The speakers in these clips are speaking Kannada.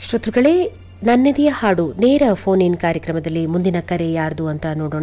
ಶ್ರೋತೃಗಳೇ ನನ್ನೆದೆಯ ಹಾಡು ನೇರ ಫೋನ್ ಇನ್ ಕಾರ್ಯಕ್ರಮದಲ್ಲಿ ಮುಂದಿನ ಕರೆ ಯಾರ್ದು ಅಂತ ನೋಡೋಣ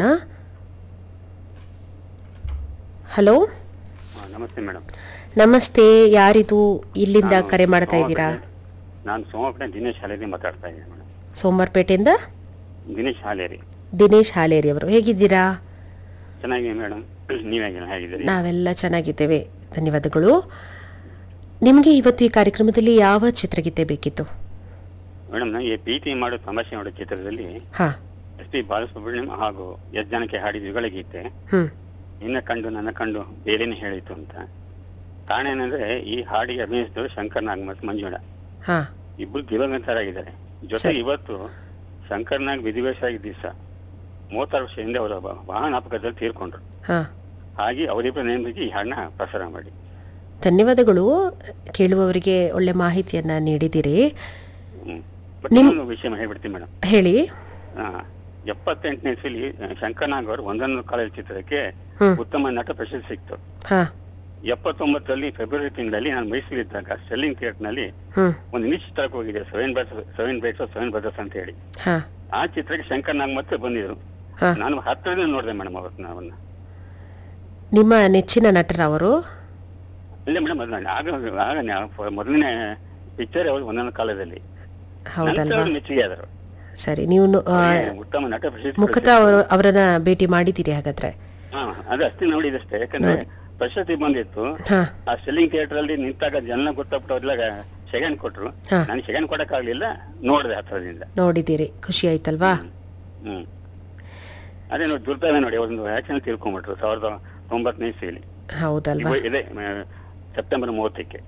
ಹಲೋ ಹಾ, ನಮಸ್ತೆ ಮೇಡಮ್ ನಮಸ್ತೆ ಯಾರಿದು ಇಲ್ಲಿಂದ ನಾನು ಕರೆ ಮಾಡ್ತಾ ಇದ್ದೀರಾ ಸೋಮವಾರಪೇಟೆ- ನಾನು ಸೋಮವಾರಪೇಟೆ ದಿನೇಶ್ ಹಾಲೇರಿ ಮಾತಾಡ್ತಾ ಇದ್ದೀನಿ ಮೇಡಮ್ ಸೋಮವಾರಪೇಟೆಯಿಂದ ದಿನೇಶ್ ಹಾಲೇರಿ ದಿನೇಶ್ ಹಾಲೇರಿ ಅವರು ಹೇಗಿದ್ದೀರಾ ಚೆನ್ನಾಗಿದೆ ಮೇಡಮ್ ನೀವೇ ಹೇಗಿದ್ದೀರಿ ನಾವೆಲ್ಲ ಚೆನ್ನಾಗಿದ್ದೇವೆ ಧನ್ಯವಾದಗಳು ನಿಮಗೆ ಇವತ್ತು ಈ ಕಾರ್ಯಕ್ರಮದಲ್ಲಿ ಯಾವ ಚಿತ್ರಗೀತೆ ಬೇಕಿತ್ತು ಮೇಡಮ್ ನನಗೆ ಪ್ರೀತಿ ಮಾಡೋ ತಮಾಷೆ ಮಾಡೋ ಚಿತ್ರದಲ್ಲಿ ಹಾ ಎಸ್ ಪಿ ಬಾಲಸುಬ್ರಹ್ಮಣ್ಯಂ ಹಾಗೂ ಎಸ್ ಜನಕ್ಕೆ ಹಾಡಿದ ಯುಗಳ ಗೀತೆ ಹ್ಮ್ ನಿನ್ನ ಕಂಡು ನನ್ನ ಕಂಡು ಬೇರೆನೇ ಹೇಳಿತು ಅಂತ ಕಾರಣ ಏನಂದ್ರೆ ಈ ಹಾಡಿಗೆ ಅಭಿನಯಿಸಿದವರು ಶಂಕರ್ ನಾಗ್ ಮತ್ತು ಮಂಜುಳ ಹಾ ಇಬ್ರು ದಿವಂಗತರಾಗಿದ್ದಾರೆ ಜೊತೆ ಸರಿ. ಇವತ್ತು ಶಂಕರ್ ನಾಗ್ ವಿಧಿವೇಶ ಆಗಿದ್ದ ದಿವಸ ಮೂವತ್ತಾರು ವರ್ಷ ಹಿಂದೆ ಅವರ ವಾಹನ ಅಪಘಾತದಲ್ಲಿ ತೀರ್ಕೊಂಡ್ರು ಹಾ ಹಾಗೆ ಅವರಿಬ್ಬರ ನೇಮಕ್ಕೆ ಈ ಹಾಡನ್ನ ಪ್ರಸಾರ ಮಾಡಿ ಧನ್ಯವಾದಗಳು ಕೇಳುವವರಿಗೆ ಒಳ್ಳೆ ಮಾಹಿತಿಯನ್ನ ನೀಡಿದಿರಿ ಹ್ಮ್. ಬಟ್ ನಿಮ್- ಇನ್ನೊಂದು ವಿಷಯ ಹೇಳ್ಬಿಡ್ತೀನಿ ಮೇಡಮ್ ಹೇಳಿ ಎಪ್ಪತ್ತೆಂಟನೇ ಇಸ್ವಿಲಿ ಶಂಕರ್ನಾಗ್ ಅವರು ಒಂದೊಂದು ಕಾಲೇಜ್ ಚಿತ್ರಕ್ಕೆ ಹ್ಮ್ ಉತ್ತಮ ನಟ ಪ್ರಶಸ್ತಿ ಸಿಕ್ತು ಹಾ ಎಪ್ಪತ್ತೊಂಬತ್ತರಲ್ಲಿ ಫೆಬ್ರವರಿ ತಿಂಗಳಲ್ಲಿ ನಾನು ಮೈಸೂರಿದ್ದಾಗ ಸ್ಟೆಲ್ಲಿಂಗ್ ಥಿಯೇಟರ್ ನಲ್ಲಿ ಹ್ಮ್ ಒಂದು ಇಂಗ್ಲಿಷ್ ಚಿತ್ರಕ್ಕೆ ಹೋಗಿದೆ ಸೆವೆನ್ ಬಸ್ ಸೆವೆನ್ ಬೇಟ್ಸ್ ಸೆವೆನ್ ಬ್ರದರ್ಸ್ ಅಂತ ಹೇಳಿ ಹಾ ಆ ಚಿತ್ರಕ್ಕೆ ಶಂಕರ್ ನಾಗ್ ಮತ್ತೆ ಬಂದಿದ್ರು ಹಾ ನಾನು ಹತ್ತಿರದಿಂದ ನೋಡಿದೆ ಮೇಡಮ್ ಅವತ್ತು ಅವನ್ನ ನಿಮ್ಮ ನೆಚ್ಚಿನ ನಟರವರು ಇಲ್ಲ ಮೇಡಮ್ ಅದು ನಾನು ಆಗ ಆಗ ನಾ- ಮೊದಲನೇ ಪಿಕ್ಚರ್ ಅವರು ಒಂದೊಂದು ಕಾಲದಲ್ಲಿ ನಂತರ ಹೌದಲ್ವಾ ಅವ್ರು ಮೆಚ್ಚುಗೆ ಆದರು ಸರಿ ನೀವು ನು- ಆ, ಅವ್ರಿಗೆ ಉತ್ತಮ ನಟ ಪ್ರಶಸ್ತಿ ಮುಖತಃ ಅವರು ಅವರನ್ನ ಭೇಟಿ ಮಾಡಿದ್ದೀರಿ ಹಾಗಾದ್ರೆ ಹಾ ಅದು ಅಷ್ಟೇ ನೋಡಿದಷ್ಟೇ ಯಾಕಂದ್ರೆ ಪ್ರಶಸ್ತಿ ಬಂದಿತ್ತು ಹಾ ಆ ಸೆಲ್ಲಿಂಗ್ ಥಿಯೇಟರ್ ಅಲ್ಲಿ ನಿಂತಾಗ ಜನ ಗೊತ್ತಾಗ್ಬಿಟ್ಟು ಅವ್ರೆಲ್ಲ ಸೆಕೆಂಡ್ ಕೊಟ್ರು ಹಾ. ನಾನು ಸೆಕೆಂಡ್ ಕೊಡಕ್ ಆಗ್ಲಿಲ್ಲ ನೋಡಿದೆ ಹತ್ರದಿಂದ ನೋಡಿದ್ದೀರಿ ಖುಷಿ ಆಯ್ತಲ್ವಾ ಹ್ಮ್ ಅದೇ ನೋಡಿ ದುರ್ದೈವ ನೋಡಿ ಒಂದು ಆಕ್ಷನ್ ತಿಳ್ಕೊಂಡ್ಬಿಟ್ರು ಸಾವಿರದ ತೊಂಬತ್ತನೇ ಇಸ್ವಿಲಿ ಹೌದಲ್ವಾ ಇವ- ಇದೆ ಆ, ಸೆಪ್ಟೆಂಬರ್ ಮೂವತ್ತಕ್ಕೆ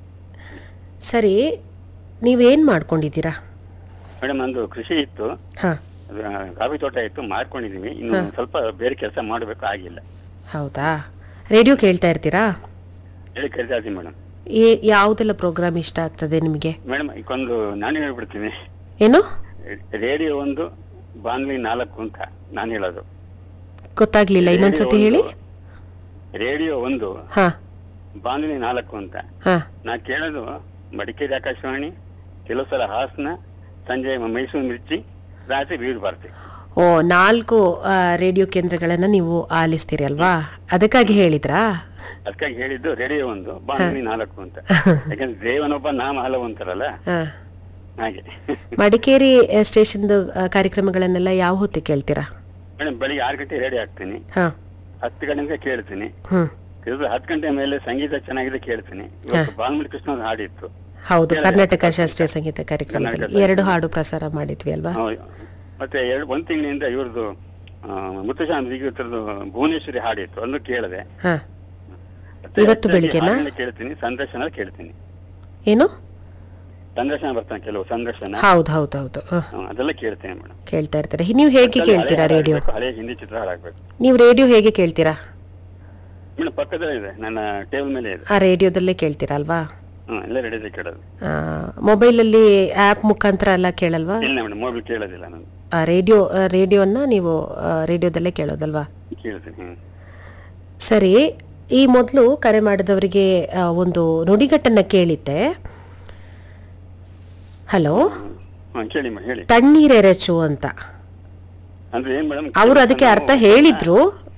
ಸರಿ ನೀವೇನ್ ಮಾಡ್ಕೊಂಡಿದ್ದೀರಾ ಮೇಡಮ್ ನಂದು ಕೃಷಿ ಇತ್ತು ಹಾ ಅದು, ಆ, ಕಾಫಿ ತೋಟ ಇತ್ತು ಮಾರ್ಕೊಂಡಿದೀವಿ ಇನ್ನು ಒಂದ್ ಸ್ವಲ್ಪ ಬೇರೆ ಕೆಲಸ ಮಾಡಬೇಕು ಆಗಿಲ್ಲ ಹೌದಾ ರೇಡಿಯೋ ಕೇಳ್ತಾ ಇರ್ತೀರಾ ಹೇಳಿ ಕೇಳ್ತಾ ಇದ್ದೀನಿ ಮೇಡಮ್ ಏ ಯಾವುದೆಲ್ಲ ಪ್ರೋಗ್ರಾಮ್ ಇಷ್ಟ ಆಗ್ತದೆ ನಿಮಗೆ ಮೇಡಮ್ ಈಗೊಂದು ನಾನು ಹೇಳ್ಬಿಡ್ತೀನಿ ಏನು ರೇಡಿಯೋ ಒಂದು ಬಾನ್ಲಿ ನಾಲ್ಕು ಅಂತ ನಾನು ಹೇಳೋದು ಗೊತ್ತಾಗ್ಲಿಲ್ಲ ಇನ್ನೊಂದ್ಸತಿ ಹೇಳಿ ರೇಡಿಯೋ ಒಂದು ಹಾ ಬಾನ್ಲಿ ನಾಲ್ಕು ಅಂತ ಹಾ ನಾ ಕೇಳೋದು ಮಡಿಕೇರಿ ಆಕಾಶವಾಣಿ ಕೆಲವು ಸಲ ಹಾಸನ ಸಂಜೆ ಮೈಸೂರು ಮಿರ್ಚಿ ರಾತ್ರಿ ವಿವಿಧ ಭಾರತಿ ಓ ನಾಲ್ಕು ಆ, ರೇಡಿಯೋ ಕೇಂದ್ರಗಳನ್ನ ನೀವು ಆಲಿಸ್ತೀರಿ ಅಲ್ವಾ ಅದಕ್ಕಾಗಿ ಹೇಳಿದ್ರಾ ಅದಕ್ಕಾಗಿ ಹೇಳಿದ್ದು ರೇಡಿಯೋ ಒಂದು ಬಾನ್ಲಿ ನಾಲ್ಕು ಅಂತ ಯಾಕಂದ್ರೆ ದೇವನೊಬ್ಬ ನಾಮ ಹಲವು ಅಂತಾರಲ್ಲ ಹಾ ಹಾಗೆ ಮಡಿಕೇರಿ ಸ್ಟೇಷನ್ದು ಕಾರ್ಯಕ್ರಮಗಳನ್ನೆಲ್ಲ ಯಾವ ಹೊತ್ತಿಗೆ ಕೇಳ್ತೀರಾ ಮೇಡಮ್ ಬೆಳಿಗ್ಗೆ ಆರು ಗಂಟೆ ರೆಡಿ ಆಗ್ತೀನಿ ಹಾ ಹತ್ತು ಗಂಟೆ ಕೇಳ್ತೀನಿ ಹ್ಮ್ ಇದು ಹತ್ತು ಗಂಟೆ ಮೇಲೆ ಸಂಗೀತ ಚೆನ್ನಾಗಿದೆ ಕೇಳ್ತೀನಿ ಇವತ್ತು ಬಾಲ್ಮುರಿ ಕೃಷ್ಣ ಅವ್ರ ಹಾಡಿತ್ತು ಹೌದು ಕರ್ನಾಟಕ ಶಾಸ್ತ್ರೀಯ ಸಂಗೀತ ಕಾರ್ಯಕ್ರಮದಲ್ಲಿ ಕರ್ನಾಟಕ ಎರಡು ಹಾಡು ಪ್ರಸಾರ ಮಾಡಿದ್ವಿ ಅಲ್ವಾ ಹೌದು. ಮತ್ತೆ ಎರಡು ಒಂದ್ ತಿಂಗಳಿಂದ ಇವ್ರದ್ದು ಮುತ್ತುಸ್ವಾಮಿ ದಿಗ್ಗತರದ್ದು ಭುವನೇಶ್ವರಿ ಹಾಡಿತ್ತು ಅದನ್ನು ಕೇಳಿದೆ ಹಾ ಮತ್ತೆ ಇವತ್ತು ಹೆಚ್ಚಾಗಿ ಬೆಳಿಗ್ಗೆನಾ? ಹಾಡನ್ನ ಕೇಳ್ತೀನಿ ಸಂದರ್ಶನ ಕೇಳ್ತೀನಿ ಏನು ಸಂದರ್ಶನ ಬರ್ತಾನೆ ಕೆಲವು ಸಂದರ್ಶನ ಹೌದು ಹೌದು ಹೌದು ಹ, ಹ್ಮ್, ಅದೆಲ್ಲ ಕೇಳ್ತೇನೆ ಮೇಡಮ್ ಕೇಳ್ತಾ ಇರ್ತಾರೆ ನೀವು ಹೇಗೆ ಕೇಳ್ತೀರಾ ರೇಡಿಯೋ ಹಳೆ ಹಿಂದಿ ಚಿತ್ರ ಹಾಡಾಗ್ಬೇಕು ನೀವು ರೇಡಿಯೋ ಹೇಗೆ ಕೇಳ್ತೀರಾ ಮೇಡಮ್ ಪಕ್ಕದಲ್ಲೇ ಇದೆ ನನ್ನ ಟೇಬಲ್ ಮೇಲೆ ಇದೆ ಆ ರೇಡಿಯೋದಲ್ಲೇ ಕೇಳ್ತೀರಾ ಅಲ್ವಾ ಹ್ಮ್ ಎಲ್ಲ ರೆಡಿ ಕೇಳೋದು ಆ, ಮೊಬೈಲಲ್ಲಿ ಆ್ಯಪ್ ಮುಖಾಂತರ ಎಲ್ಲ ಕೇಳಲ್ವಾ ಇಲ್ಲ ಮೇಡಮ್ ಮೊಬೈಲ್ ಕೇಳೋದಿಲ್ಲ ನಾನು ಆ ರೇಡಿಯೋ ಆ, ರೇಡಿಯೋನ ನೀವು ಆ, ರೇಡಿಯೋದಲ್ಲೇ ಕೇಳೋದಲ್ವಾ ಕೇಳ್ತೀನಿ ಹ್ಮ್ ಸರಿ ಈ ಮೊದಲು ಕರೆ ಮಾಡಿದವರಿಗೆ ಆ, ಒಂದು ನುಡಿಗಟ್ಟನ್ನ ಕೇಳಿದ್ದೆ ಹಲೋ ಹ್ಮ್ ಕೇಳಿ ಮೇಡಮ್ ಹೇಳಿ ತಣ್ಣೀರೆರಚು ಅಂತ ಅಂದ್ರೆ ಏನ್ ಮೇಡಮ್ ಅವರು ಅದಕ್ಕೆ ಅರ್ಥ ಹೇಳಿದ್ರು